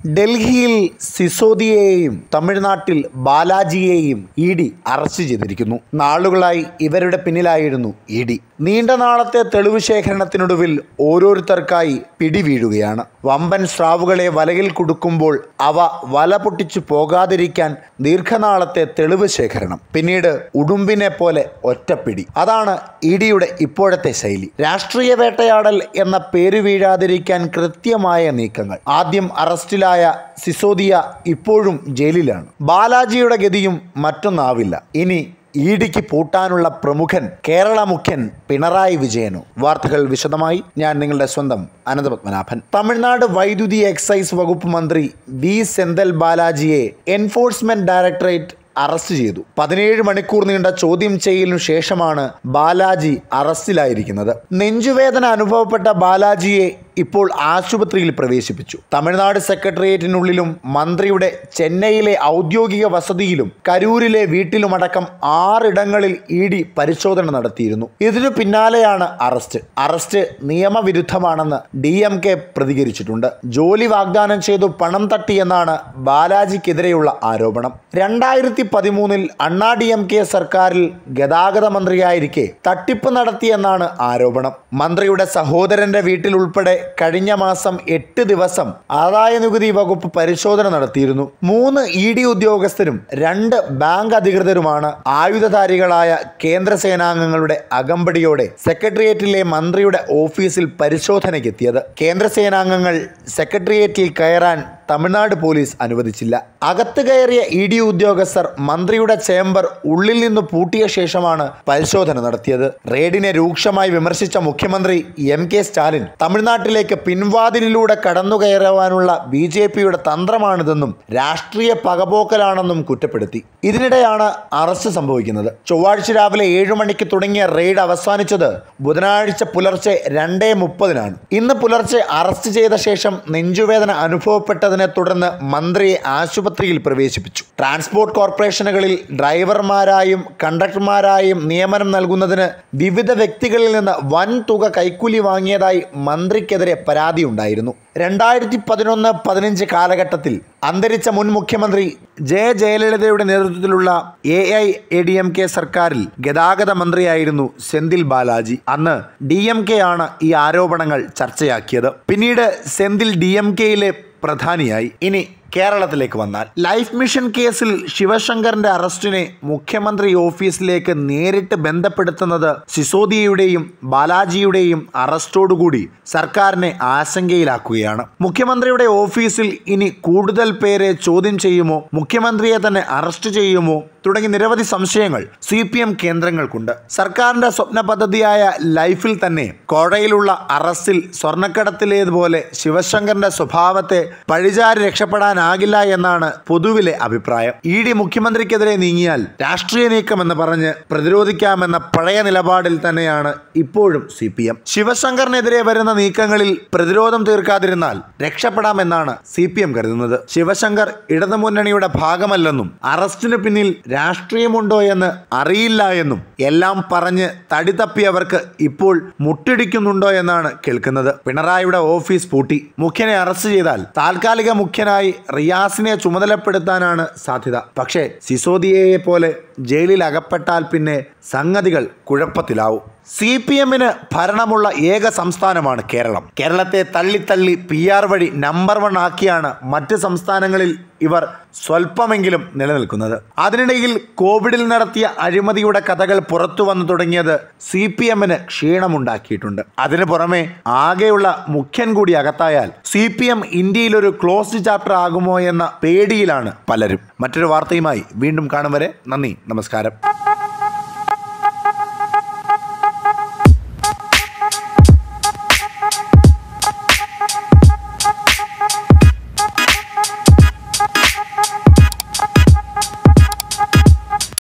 ഡൽഹിയിൽ സിസോദിയെയും തമിഴ്നാട്ടിൽ ബാലാജിയെയും E D arrest ചെയ്തിരിക്കുന്നു നാളുകളായി ഇവരുടെ പിന്നിലായിരുന്നു ഇ ഡി നീണ്ട നാളത്തെ തെളിവ് ശേഖരണത്തിനൊടുവിൽ ഓരോരുത്തർക്കായി പിടിവീഴുകയാണ് വമ്പൻ സ്രാവുകളെ വലയിൽ കുടുക്കുമ്പോൾ അവ വല പൊട്ടിച്ചു പോകാതിരിക്കാൻ ദീർഘനാളത്തെ തെളിവ് ശേഖരണം പിന്നീട് ഉടുമ്പിനെ പോലെ ഒറ്റപ്പിടി അതാണ് ഇ ഡിയുടെ ഇപ്പോഴത്തെ ശൈലി രാഷ്ട്രീയ വേട്ടയാടൽ എന്ന പേര് വീഴാതിരിക്കാൻ കൃത്യമായ നീക്കങ്ങൾ ആദ്യം അറസ്റ്റിലായ സിസോദിയ ഇപ്പോഴും ജയിലിലാണ് ബാലാജിയുടെ ഗതിയും മറ്റൊന്നാവില്ല ഇനി ഇ ഡിക്ക് പൂട്ടാനുള്ള പ്രമുഖൻ കേരള മുഖ്യൻ പിണറായി വിജയനോ വാർത്തകൾ വിശദമായി ഞാൻ നിങ്ങളുടെ സ്വന്തം അനന്തപത്മനാഭൻ തമിഴ്നാട് വൈദ്യുതി എക്സൈസ് വകുപ്പ് മന്ത്രി വി സെന്തൽ ബാലാജിയെ എൻഫോഴ്സ്മെന്റ് ഡയറക്ടറേറ്റ് അറസ്റ്റ് ചെയ്തു പതിനേഴ് മണിക്കൂർ നീണ്ട ചോദ്യം ചെയ്യലിനു ശേഷമാണ് ബാലാജി അറസ്റ്റിലായിരിക്കുന്നത് നെഞ്ചുവേദന അനുഭവപ്പെട്ട ബാലാജിയെ ഇപ്പോൾ ആശുപത്രിയിൽ പ്രവേശിപ്പിച്ചു തമിഴ്നാട് സെക്രട്ടേറിയറ്റിനുള്ളിലും മന്ത്രിയുടെ ചെന്നൈയിലെ ഔദ്യോഗിക വസതിയിലും കരൂരിലെ വീട്ടിലുമടക്കം ആറിടങ്ങളിൽ ഇ ഡി പരിശോധന നടത്തിയിരുന്നു ഇതിനു പിന്നാലെയാണ് അറസ്റ്റ് അറസ്റ്റ് നിയമവിരുദ്ധമാണെന്ന് ഡി എം കെ പ്രതികരിച്ചിട്ടുണ്ട് ജോലി വാഗ്ദാനം ചെയ്തു പണം തട്ടിയെന്നാണ് ബാലാജിക്കെതിരെയുള്ള ആരോപണം രണ്ടായിരത്തി പതിമൂന്നിൽ അണ്ണാ ഡി എം കെ സർക്കാരിൽ ഗതാഗത മന്ത്രിയായിരിക്കെ തട്ടിപ്പ് നടത്തിയെന്നാണ് ആരോപണം മന്ത്രിയുടെ സഹോദരന്റെ വീട്ടിൽ ഉൾപ്പെടെ കഴിഞ്ഞ മാസം എട്ട് ദിവസം ആദായ നികുതി വകുപ്പ് പരിശോധന നടത്തിയിരുന്നു മൂന്ന് ഇ ഡി ഉദ്യോഗസ്ഥരും രണ്ട് ബാങ്ക് അധികൃതരുമാണ് ആയുധധാരികളായ കേന്ദ്ര സേനാംഗങ്ങളുടെ അകമ്പടിയോടെ സെക്രട്ടേറിയറ്റിലെ മന്ത്രിയുടെ ഓഫീസിൽ പരിശോധനയ്ക്കെത്തിയത് കേന്ദ്ര സേനാംഗങ്ങൾ സെക്രട്ടേറിയറ്റിൽ കയറാൻ തമിഴ്നാട് പോലീസ് അനുവദിച്ചില്ല അകത്ത് കയറിയ ഇ ഡി ഉദ്യോഗസ്ഥർ മന്ത്രിയുടെ ചേംബർ ഉള്ളിൽ നിന്ന് പൂട്ടിയ ശേഷമാണ് പരിശോധന നടത്തിയത് റെയ്ഡിനെ രൂക്ഷമായി വിമർശിച്ച മുഖ്യമന്ത്രി എം കെ സ്റ്റാലിൻ തമിഴ്നാട്ടിലേക്ക് പിൻവാതിലിലൂടെ കടന്നു കയറുവാനുള്ള ബി ജെ പിയുടെ തന്ത്രമാണിതെന്നും രാഷ്ട്രീയ പകപോക്കലാണെന്നും കുറ്റപ്പെടുത്തി ഇതിനിടെയാണ് അറസ്റ്റ് സംഭവിക്കുന്നത് ചൊവ്വാഴ്ച രാവിലെ ഏഴു മണിക്ക് തുടങ്ങിയ റെയ്ഡ് അവസാനിച്ചത് ബുധനാഴ്ച പുലർച്ചെ രണ്ടേ മുപ്പതിനാണ് ഇന്ന് പുലർച്ചെ അറസ്റ്റ് ചെയ്ത ശേഷം നെഞ്ചുവേദന അനുഭവപ്പെട്ടതിനെ തുടർന്ന് മന്ത്രിയെ ആശുപത്രിയിൽ പ്രവേശിപ്പിച്ചു ട്രാൻസ്പോർട്ട് കോർപ്പറേഷനുകളിൽ ഡ്രൈവർമാരായും കണ്ടക്ടർമാരായും നിയമനം നൽകുന്നതിന് വിവിധ വ്യക്തികളിൽ നിന്ന് വൻ തുക കൈക്കൂലി വാങ്ങിയതായി മന്ത്രിക്കെതിരെ പരാതിയുണ്ടായിരുന്നു രണ്ടായിരത്തി പതിനൊന്ന് പതിനഞ്ച് കാലഘട്ടത്തിൽ അന്തരിച്ച മുൻ മുഖ്യമന്ത്രി ജെ ജയലളിതയുടെ നേതൃത്വത്തിലുള്ള A I A D M K സർക്കാരിൽ ഗതാഗത മന്ത്രിയായിരുന്നു സെന്തിൽ ബാലാജി അന്ന് ഡി എം കെ ആണ് ഈ ആരോപണങ്ങൾ ചർച്ചയാക്കിയത് പിന്നീട് സെന്തിൽ ഡി എം കെയിലെ പ്രധാനിയായി ഇനി കേരളത്തിലേക്ക് വന്നാൽ ലൈഫ് മിഷൻ കേസിൽ ശിവശങ്കറിന്റെ അറസ്റ്റിനെ മുഖ്യമന്ത്രി ഓഫീസിലേക്ക് നേരിട്ട് ബന്ധപ്പെടുത്തുന്നത് സിസോദിയയുടെയും ബാലാജിയുടെയും അറസ്റ്റോടുകൂടി സർക്കാരിനെ ആശങ്കയിലാക്കുകയാണ് മുഖ്യമന്ത്രിയുടെ ഓഫീസിൽ ഇനി കൂടുതൽ പേരെ ചോദ്യം ചെയ്യുമോ മുഖ്യമന്ത്രിയെ തന്നെ അറസ്റ്റ് ചെയ്യുമോ തുടങ്ങി നിരവധി സംശയങ്ങൾ സി പി എം കേന്ദ്രങ്ങൾക്കുണ്ട് സർക്കാരിന്റെ സ്വപ്ന പദ്ധതിയായ ലൈഫിൽ തന്നെ കോഴയിലുള്ള അറസ്റ്റിൽ സ്വർണ്ണക്കടത്തിലേതുപോലെ ശിവശങ്കറിന്റെ സ്വഭാവത്തെ പഴിചാരി രക്ഷപ്പെടാനാകില്ല എന്നാണ് പൊതുവിലെ അഭിപ്രായം ഇ ഡി മുഖ്യമന്ത്രിക്കെതിരെ നീങ്ങിയാൽ രാഷ്ട്രീയ നീക്കമെന്ന് പറഞ്ഞ് പ്രതിരോധിക്കാമെന്ന പഴയ നിലപാടിൽ തന്നെയാണ് ഇപ്പോഴും സി പി എം ശിവശങ്കറിനെതിരെ വരുന്ന നീക്കങ്ങളിൽ പ്രതിരോധം തീർക്കാതിരുന്നാൽ രക്ഷപ്പെടാമെന്നാണ് സി പി എം കരുതുന്നത് ശിവശങ്കർ ഇടതുമുന്നണിയുടെ ഭാഗമല്ലെന്നും അറസ്റ്റിന് പിന്നിൽ രാഷ്ട്രീയമുണ്ടോ എന്ന് അറിയില്ല എന്നും എല്ലാം പറഞ്ഞ് തടി തപ്പിയവർക്ക് ഇപ്പോൾ മുട്ടിടിക്കുന്നുണ്ടോ എന്നാണ് കേൾക്കുന്നത് പിണറായിയുടെ ഓഫീസ് പൂട്ടി മുഖ്യനെ അറസ്റ്റ് ചെയ്താൽ താൽക്കാലിക മുഖ്യനായി റിയാസിനെ ചുമതലപ്പെടുത്താനാണ് സാധ്യത പക്ഷേ സിസോദിയയെ പോലെ ജയിലിൽ അകപ്പെട്ടാൽ പിന്നെ സംഗതികൾ കുഴപ്പത്തിലാവും സി പി എമ്മിന് ഭരണമുള്ള ഏക സംസ്ഥാനമാണ് കേരളം കേരളത്തെ തള്ളിത്തള്ളി പി ആർ വഴി നമ്പർ വൺ ആക്കിയാണ് മറ്റ് സംസ്ഥാനങ്ങളിൽ ഇവർ സ്വല്പമെങ്കിലും നിലനിൽക്കുന്നത് അതിനിടയിൽ കോവിഡിൽ നടത്തിയ അഴിമതിയുടെ കഥകൾ പുറത്തു വന്നു തുടങ്ങിയത് സി പി എമ്മിന് ക്ഷീണമുണ്ടാക്കിയിട്ടുണ്ട് അതിനു പുറമെ ആകെയുള്ള മുഖ്യൻ കൂടി അകത്തായാൽ സി പി എം ഇന്ത്യയിൽ ഒരു ക്ലോസ്ഡ് ചാപ്റ്റർ ആകുമോ എന്ന പേടിയിലാണ് പലരും മറ്റൊരു വാർത്തയുമായി വീണ്ടും കാണും വരെ നന്ദി നമസ്കാരം